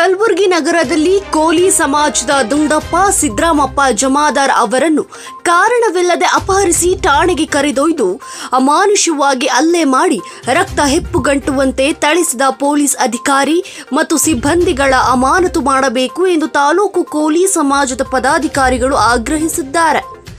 ಕಲಬುರಗಿ ನಗರದಲ್ಲಿ ಕೋಲಿ ಸಮಾಜದ ದುಂಡಪ್ಪ ಸಿದ್ದರಾಮಪ್ಪ ಜಮಾದಾರ್ ಅವರನ್ನು ಕಾರಣವಿಲ್ಲದೆ ಅಪಹರಿಸಿ ಠಾಣೆಗೆ ಕರೆದೊಯ್ದು ಅಮಾನುಷವಾಗಿ ಹಲ್ಲೆ ಮಾಡಿ ರಕ್ತ ಹೆಪ್ಪುಗಂಟುವಂತೆ ಥಳಿಸಿದ ಪೊಲೀಸ್ ಅಧಿಕಾರಿ ಮತ್ತು ಸಿಬ್ಬಂದಿಗಳ ಅಮಾನತು ಮಾಡಬೇಕು ಎಂದು ತಾಲೂಕು ಕೋಲಿ ಸಮಾಜದ ಪದಾಧಿಕಾರಿಗಳು ಆಗ್ರಹಿಸಿದ್ದಾರೆ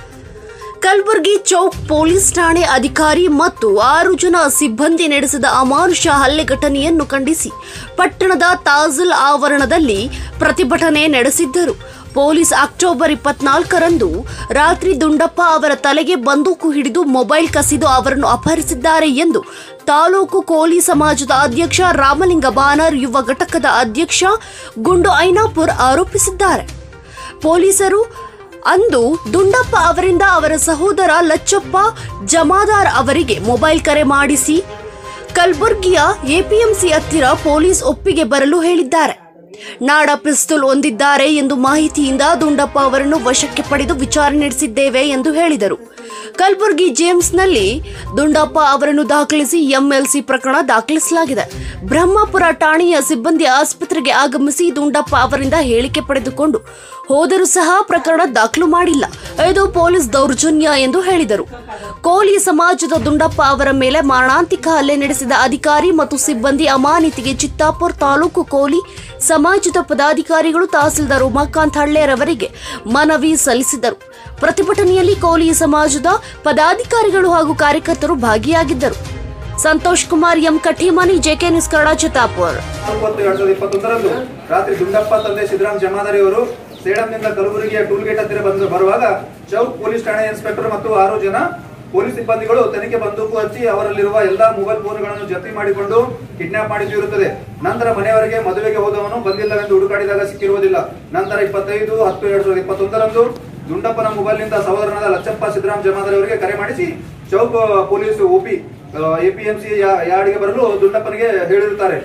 ಕಲಬುರಗಿ ಚೌಕ್ ಪೊಲೀಸ್ ಠಾಣೆ ಅಧಿಕಾರಿ ಮತ್ತು ಆರು ಜನ ಸಿಬ್ಬಂದಿ ನಡೆಸಿದ ಅಮಾನುಷ ಹಲ್ಲೆ ಘಟನೆಯನ್ನು ಖಂಡಿಸಿ ಪಟ್ಟಣದ ತಾಜಲ್ ಆವರಣದಲ್ಲಿ ಪ್ರತಿಭಟನೆ ನಡೆಸಿದ್ದರು ಪೊಲೀಸ್ ಅಕ್ಟೋಬರ್ ಇಪ್ಪತ್ನಾಲ್ಕರಂದು ರಾತ್ರಿ ದುಂಡಪ್ಪ ಅವರ ತಲೆಗೆ ಬಂದೂಕು ಹಿಡಿದು ಮೊಬೈಲ್ ಕಸಿದು ಅವರನ್ನು ಅಪಹರಿಸಿದ್ದಾರೆ ಎಂದು ತಾಲೂಕು ಕೋಲಿ ಸಮಾಜದ ಅಧ್ಯಕ್ಷ ರಾಮಲಿಂಗ ಬಾನರ್ ಯುವ ಘಟಕದ ಅಧ್ಯಕ್ಷ ಗುಂಡು ಐನಾಪುರ್ ಆರೋಪಿಸಿದ್ದಾರೆ ಪೊಲೀಸರು ಅಂದು ದುಂಡಪ್ಪ ಅವರಿಂದ ಅವರ ಸಹೋದರ ಲಚ್ಚಪ್ಪ ಜಮಾದಾರ್ ಅವರಿಗೆ ಮೊಬೈಲ್ ಕರೆ ಮಾಡಿಸಿ ಕಲಬುರ್ಗಿಯ ಎಪಿಎಂಸಿ ಹತ್ತಿರ ಪೊಲೀಸ್ ಒಪ್ಪಿಗೆ ಬರಲು ಹೇಳಿದ್ದಾರೆ ನಾಡ ಪಿಸ್ತೂಲ್ ಹೊಂದಿದ್ದಾರೆ ಎಂದು ಮಾಹಿತಿಯಿಂದ ದುಂಡಪ್ಪ ಅವರನ್ನು ವಶಕ್ಕೆ ಪಡೆದು ವಿಚಾರಣೆ ನಡೆಸಿದ್ದೇವೆ ಎಂದು ಹೇಳಿದರು ಕಲಬುರಗಿ ಜೇಮ್ಸ್ನಲ್ಲಿ ದುಂಡಪ್ಪ ಅವರನ್ನು ದಾಖಲಿಸಿ ಎಂಎಲ್ಸಿ ಪ್ರಕರಣ ದಾಖಲಿಸಲಾಗಿದೆ ಬ್ರಹ್ಮಪುರ ಠಾಣೆಯ ಸಿಬ್ಬಂದಿ ಆಸ್ಪತ್ರೆಗೆ ಆಗಮಿಸಿ ದುಂಡಪ್ಪ ಅವರಿಂದ ಹೇಳಿಕೆ ಪಡೆದುಕೊಂಡು ಹೋದರೂ ಸಹ ಪ್ರಕರಣ ದಾಖಲು ಮಾಡಿಲ್ಲ ಇದು ಪೊಲೀಸ್ ದೌರ್ಜನ್ಯ ಎಂದು ಹೇಳಿದರು ಕೋಲಿ ಸಮಾಜದ ದುಂಡಪ್ಪ ಅವರ ಮೇಲೆ ಮಾರಣಾಂತಿಕ ಹಲ್ಲೆ ನಡೆಸಿದ ಅಧಿಕಾರಿ ಮತ್ತು ಸಿಬ್ಬಂದಿ ಅಮಾನತಿಗೆ ಚಿತ್ತಾಪುರ ತಾಲೂಕು ಕೋಲಿ ಸಮಾಜದ ಪದಾಧಿಕಾರಿಗಳು ತಹಸೀಲ್ದಾರ್ ಉಮಾಕಾಂತ್ ಹಳ್ಳೆರವರಿಗೆ ಮನವಿ ಸಲ್ಲಿಸಿದರು ಪ್ರತಿಭಟನೆಯಲ್ಲಿ ಕೋಲಿ ಸಮಾಜದ ಪದಾಧಿಕಾರಿಗಳು ಹಾಗೂ ಕಾರ್ಯಕರ್ತರು ಭಾಗಿಯಾಗಿದ್ದರು Santosh Kumar M Kathimani JK news Kannada Chittapur ಇಪ್ಪತ್ತು ಎರಡ್ ಸಾವಿರದ ಇಪ್ಪತ್ತೊಂದರಂದು ರಾತ್ರಿ ದುಂಡಪ್ಪ ತಂದೆ ಸಿದ್ದರಾಮ್ ಜಮಾದಾರಿ ಅವರು ಸೇಡಂನಿಂದ ಕಲಬುರಗಿಯ ಟೂಲ್ ಗೇಟ್ ಹತ್ತಿರ ಬಂದು ಬರುವಾಗ ಚೌಕ್ ಪೊಲೀಸ್ ಠಾಣೆ ಇನ್ಸ್ಪೆಕ್ಟರ್ ಮತ್ತು ಆರು ಜನ ಪೊಲೀಸ್ ಸಿಬ್ಬಂದಿಗಳು ತನಿಖೆ ಬಂದೂಕು ಹಚ್ಚಿ ಅವರಲ್ಲಿರುವ ಎಲ್ಲಾ ಮೊಬೈಲ್ ಫೋನ್ಗಳನ್ನು ಜಪ್ತಿ ಮಾಡಿಕೊಂಡು ಕಿಡ್ನಾಪ್ ಮಾಡಿದಿರುತ್ತದೆ ನಂತರ ಮನೆಯವರಿಗೆ ಮದುವೆಗೆ ಹೋದವನು ಬಂದಿಲ್ಲವೆಂದು ಹುಡುಕಾಡಿದಾಗ ಸಿಕ್ಕಿರುವುದಿಲ್ಲ ನಂತರ ಇಪ್ಪತ್ತೈದು ಹತ್ತು ಎರಡ್ ಸಾವಿರದ ಇಪ್ಪತ್ತೊಂದರಂದು ದುಂಡಪ್ಪನ ಮೊಬೈಲ್ನಿಂದ ಸಹೋದರನಾದ ಲಚ್ಚಪ್ಪ ಸಿದ್ದರಾಮ್ ಜಮಾದಾರಿ ಅವರಿಗೆ ಕರೆ ಮಾಡಿಸಿ ಚೌಕ್ ಪೊಲೀಸ್ ಒಪಿ ಎಪಿಎಂಸಿ ಯಾರ್ಡ್ಗೆ ಬರಲು ದುಂಡಪ್ಪನಿಗೆ ಹೇಳಿರುತ್ತಾರೆ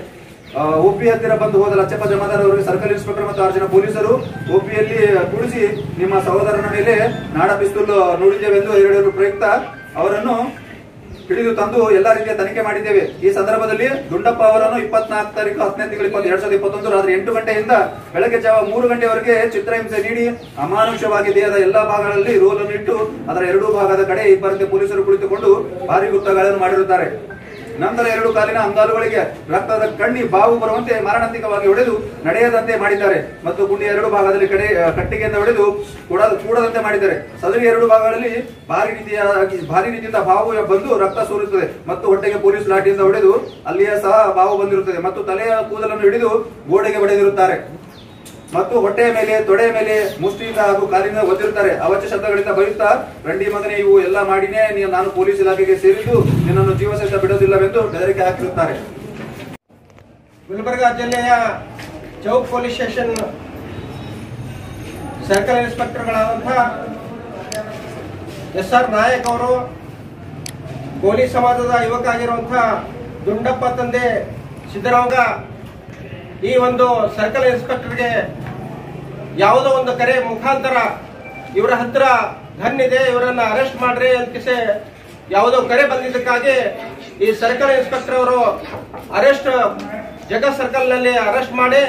ಒಪಿ ಹತ್ತಿರ ಬಂದು ಹೋದ ಲಚ್ಚಪ್ಪ ಜಮಾದಾರ್ ಅವರಿಗೆ ಸರ್ಕಲ್ ಇನ್ಸ್ಪೆಕ್ಟರ್ ಮತ್ತು ಆರು ಜನ ಪೊಲೀಸರು ಒಪಿಯಲ್ಲಿ ಕೂಡಿಸಿ ನಿಮ್ಮ ಸಹೋದರನ ಮೇಲೆ ನಾಡ ಪಿಸ್ತೂಲ್ ನೋಡಿದ್ದೇವೆಂದು ಹೇಳಲು ಪ್ರಯುಕ್ತ ಅವರನ್ನು ಹಿಡಿದು ತಂದು ಎಲ್ಲಾ ರೀತಿಯ ತನಿಖೆ ಮಾಡಿದ್ದೇವೆ ಈ ಸಂದರ್ಭದಲ್ಲಿ ದುಂಡಪ್ಪ ಅವರನ್ನು ಇಪ್ಪತ್ನಾಲ್ಕು ತಾರೀಕು ಹತ್ತನೇ ತಿಂಗಳು ಇಪ್ಪತ್ತು ಎರಡ್ ಸಾವಿರದ ಇಪ್ಪತ್ತೊಂದು ರಾತ್ರಿ ಎಂಟು ಗಂಟೆಯಿಂದ ಬೆಳಗ್ಗೆ ಜಾವ ಮೂರು ಗಂಟೆವರೆಗೆ ಚಿತ್ರಹಿಂಸೆ ನೀಡಿ ಅಮಾನುಷವಾಗಿ ದೇಹದ ಎಲ್ಲಾ ಭಾಗಗಳಲ್ಲಿ ರೋಲನ್ನು ಇಟ್ಟು ಅದರ ಎರಡೂ ಭಾಗದ ಕಡೆ ಇಬ್ಬರಂತೆ ಪೊಲೀಸರು ಕುಳಿತುಕೊಂಡು ಭಾರಿ ಗುತ್ತಗಳನ್ನು ಮಾಡಿರುತ್ತಾರೆ ನಂತರ ಎರಡು ಕಾಲಿನ ಅಂಗಾಲುಗಳಿಗೆ ರಕ್ತದ ಕಣ್ಣಿ ಬಾವು ಬರುವಂತೆ ಮಾರಣಾಂತಿಕವಾಗಿ ಹೊಡೆದು ನಡೆಯದಂತೆ ಮಾಡಿದ್ದಾರೆ ಮತ್ತು ಗುಂಡಿಯ ಎರಡು ಭಾಗದಲ್ಲಿ ಕಡೆ ಆ, ಕಟ್ಟಿಗೆಯಿಂದ ಹೊಡೆದು ಕೂಡ ಕೂಡದಂತೆ ಮಾಡಿದ್ದಾರೆ ಸದರಿ ಎರಡು ಭಾಗಗಳಲ್ಲಿ ಭಾರಿ ರೀತಿಯಾಗಿ ಭಾರಿ ರೀತಿಯಿಂದ ಬಾವು ಬಂದು ರಕ್ತ ಸೋರುತ್ತದೆ ಮತ್ತು ಹೊಟ್ಟೆಗೆ ಪೊಲೀಸ್ ಲಾಠಿಯಿಂದ ಹೊಡೆದು ಅಲ್ಲಿಯೇ ಸಹ ಬಾವು ಬಂದಿರುತ್ತದೆ ಮತ್ತು ತಲೆಯ ಕೂದಲನ್ನು ಹಿಡಿದು ಗೋಡೆಗೆ ಹೊಡೆದಿರುತ್ತಾರೆ ಮತ್ತು ಹೊಟ್ಟೆಯ ಮೇಲೆ ತೊಡೆಯ ಮೇಲೆ ಮುಷ್ಟಿಯಿಂದ ಹಾಗೂ ಕಾಲಿನಿಂದ ಒದ್ದಿರುತ್ತಾರೆ ಅವಚ ಶಬ್ದಗಳಿಂದ ಬೈಯುತ್ತಾ ರಂಡಿ ಮಗನೇ ಇವು ಎಲ್ಲ ಮಾಡಿನೇ ನೀನು ನಾನು ಪೊಲೀಸ್ ಇಲಾಖೆಗೆ ಸೇರಿದ್ದು ನಿನ್ನನ್ನು ಜೀವ ಸಹಿತ ಬಿಡೋದಿಲ್ಲವೆಂದು ಬೆದರಿಕೆ ಹಾಕಿರುತ್ತಾರೆ ಗುಲ್ಬರ್ಗಾ ಜಿಲ್ಲೆಯ ಚೌಕ್ ಪೊಲೀಸ್ ಸ್ಟೇಷನ್ ಸರ್ಕಲ್ ಇನ್ಸ್ಪೆಕ್ಟರ್ಗಳಾದಂತಹ ಎಸ್ ಆರ್ ನಾಯಕ್ ಅವರು ಕೋಲಿ ಸಮಾಜದ ಯುವಕ ಆಗಿರುವಂತಹ ದುಂಡಪ್ಪ ತಂದೆ ಸಿದ್ದರಾಮಗ ಈ ಒಂದು ಸರ್ಕಲ್ ಇನ್ಸ್ಪೆಕ್ಟರ್ಗೆ ಯಾವುದೋ ಒಂದು ಕರೆ ಮುಖಾಂತರ ಇವರ ಹತ್ರ ಗನ್ ಇದೆ ಇವರನ್ನ ಅರೆಸ್ಟ್ ಮಾಡ್ರಿ ಅಂತ ಯಾವುದೋ ಕರೆ ಬಂದಿದ್ದಕ್ಕಾಗಿ ಈ ಸರ್ಕಲ್ ಇನ್ಸ್ಪೆಕ್ಟರ್ ಅವರು ಅರೆಸ್ಟ್ ಜಗತ್ ಸರ್ಕಲ್ ನಲ್ಲಿ ಅರೆಸ್ಟ್ ಮಾಡಿ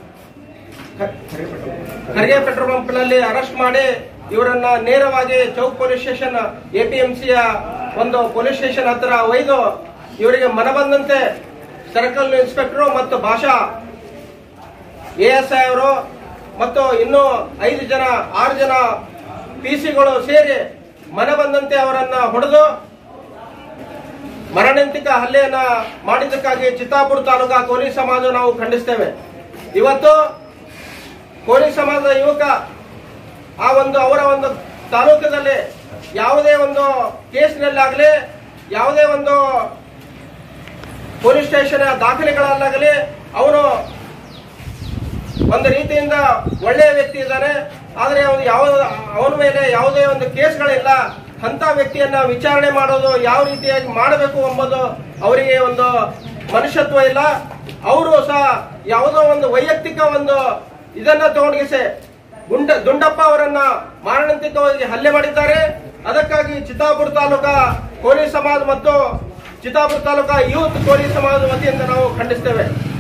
ಖರ್ಗೆ ಪೆಟ್ರೋಲ್ ಪಂಪ್ ನಲ್ಲಿ ಅರೆಸ್ಟ್ ಮಾಡಿ ಇವರನ್ನ ನೇರವಾಗಿ ಚೌಕ್ ಪೊಲೀಸ್ ಸ್ಟೇಷನ್ ಎಪಿಎಂಸಿಯ ಒಂದು ಪೊಲೀಸ್ ಸ್ಟೇಷನ್ ಹತ್ರ ಒಯ್ದು ಇವರಿಗೆ ಮನಬಂದಂತೆ ಸರ್ಕಲ್ ಇನ್ಸ್ಪೆಕ್ಟರ್ ಮತ್ತು ಭಾಷಾ ಎಎಸ್ಐ ಅವರು ಮತ್ತು ಇನ್ನು ಐದು ಜನ ಆರು ಜನ ಪಿಸಿಗಳು ಸೇರಿ ಮನ ಬಂದಂತೆ ಅವರನ್ನ ಹೊಡೆದು ಮರಣಾಂತಿಕ ಹಲ್ಲೆಯನ್ನ ಮಾಡಿದ್ದಕ್ಕಾಗಿ ಚಿತ್ತಾಪುರ ತಾಲೂಕಾ ಕೋಲಿ ಸಮಾಜ ನಾವು ಖಂಡಿಸ್ತೇವೆ ಇವತ್ತು ಕೋಲಿ ಸಮಾಜದ ಯುವಕ ಆ ಒಂದು ಅವರ ಒಂದು ತಾಲೂಕದಲ್ಲಿ ಯಾವುದೇ ಒಂದು ಕೇಸ್ನಲ್ಲಾಗಲಿ ಯಾವುದೇ ಒಂದು ಪೊಲೀಸ್ ಸ್ಟೇಷನ್ ದಾಖಲೆಗಳಲ್ಲಾಗಲಿ ಅವನು ಒಂದು ರೀತಿಯಿಂದ ಒಳ್ಳೆಯ ವ್ಯಕ್ತಿ ಇದ್ದಾನೆ ಆದರೆ ಅವನು ಯಾವ ಅವನ ಮೇಲೆ ಯಾವುದೇ ಒಂದು ಕೇಸ್ಗಳಿಲ್ಲ ಅಂತ ವ್ಯಕ್ತಿಯನ್ನ ವಿಚಾರಣೆ ಮಾಡೋದು ಯಾವ ರೀತಿಯಾಗಿ ಮಾಡಬೇಕು ಎಂಬುದು ಅವರಿಗೆ ಒಂದು ಮನುಷ್ಯತ್ವ ಇಲ್ಲ ಅವರು ಸಹ ಯಾವುದೋ ಒಂದು ವೈಯಕ್ತಿಕ ಒಂದು ಇದನ್ನ ತಗೊಂಡಿಸಿ ಗುಂಡ ದುಂಡಪ್ಪ ಅವರನ್ನ ಮಾರಣಾಂತಿಕವಾಗಿ ಹಲ್ಲೆ ಮಾಡಿದ್ದಾರೆ ಅದಕ್ಕಾಗಿ ಚಿತ್ತಾಪುರ ತಾಲೂಕಾ ಕೋಲಿ ಸಮಾಜ ಮತ್ತು ಚಿತ್ತಾಪುರ ತಾಲೂಕಾ ಯೂತ್ ಕೋಲಿ ಸಮಾಜದ ವತಿಯಿಂದ ನಾವು ಖಂಡಿಸ್ತೇವೆ